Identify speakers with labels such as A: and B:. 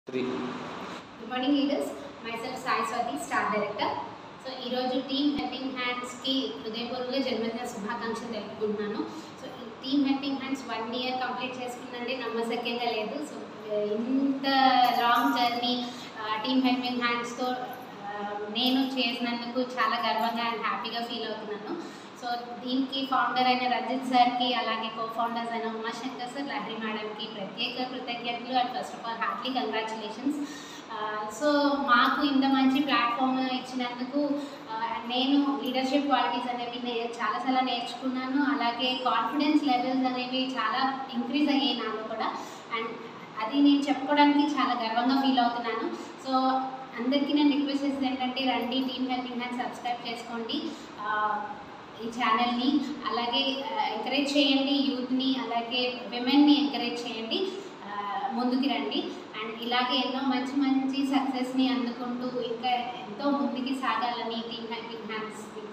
A: three
B: good morning leaders myself Sai Swathi star director so ఈరోజు team helping హ్యాండ్స్కి హృదయపూర్వక జన్మదిన శుభాకాంక్షలు తెలుపుకుంటున్నాను సో ఈ team helping hands one year complete చేసుకుందంటే నమ్మశక్యంగా లేదు సో ఇంత లాంగ్ జర్నీ టీమ్ హెల్పింగ్ హ్యాండ్స్తో నేను చేసినందుకు చాలా గర్వంగా అండ్ హ్యాపీగా ఫీల్ అవుతున్నాను సో దీనికి ఫౌండర్ అయిన రంజిత్ సార్కి అలాగే కో ఫౌండర్స్ అయిన ఉమాశంకర్ సార్ లహరి మేడంకి ప్రత్యేక కృతజ్ఞతలు and first of all heartly congratulations so మాకు ఇంత మంచి ప్లాట్ఫామ్ ఇచ్చినందుకు ఆ, నేను లీడర్షిప్ క్వాలిటీస్ అనేవి నే- చాలా చాలా నేర్చుకున్నాను అలాగే కాన్ఫిడెన్స్ లెవెల్స్ అనేవి చాలా ఇంక్రీజ్ అయ్యాయి నాలో కూడా అండ్ అది నేను చెప్పుకోవడానికి చాలా గర్వంగా ఫీల్ అవుతున్నాను సో అందరికీ నేను రిక్వెస్ట్ చేసేది ఏంటంటే రండి టీమ్ హెల్పింగ్ హ్యాండ్ సబ్స్క్రైబ్ చేసుకోండి ఆ, ఈ ఛానల్ని అలాగే ఎంకరేజ్ చేయండి యూత్ని అలాగే విమెన్ని ఎంకరేజ్ చేయండి ఆ, ముందుకి రండి అండ్ ఇలాగే ఎన్నో మంచి మంచి సక్సెస్ని అందుకుంటూ ఇంకా ఎంతో ముందుకి సాగాలని టీమ్ హెల్పింగ్ హ్యాండ్స్ మీకు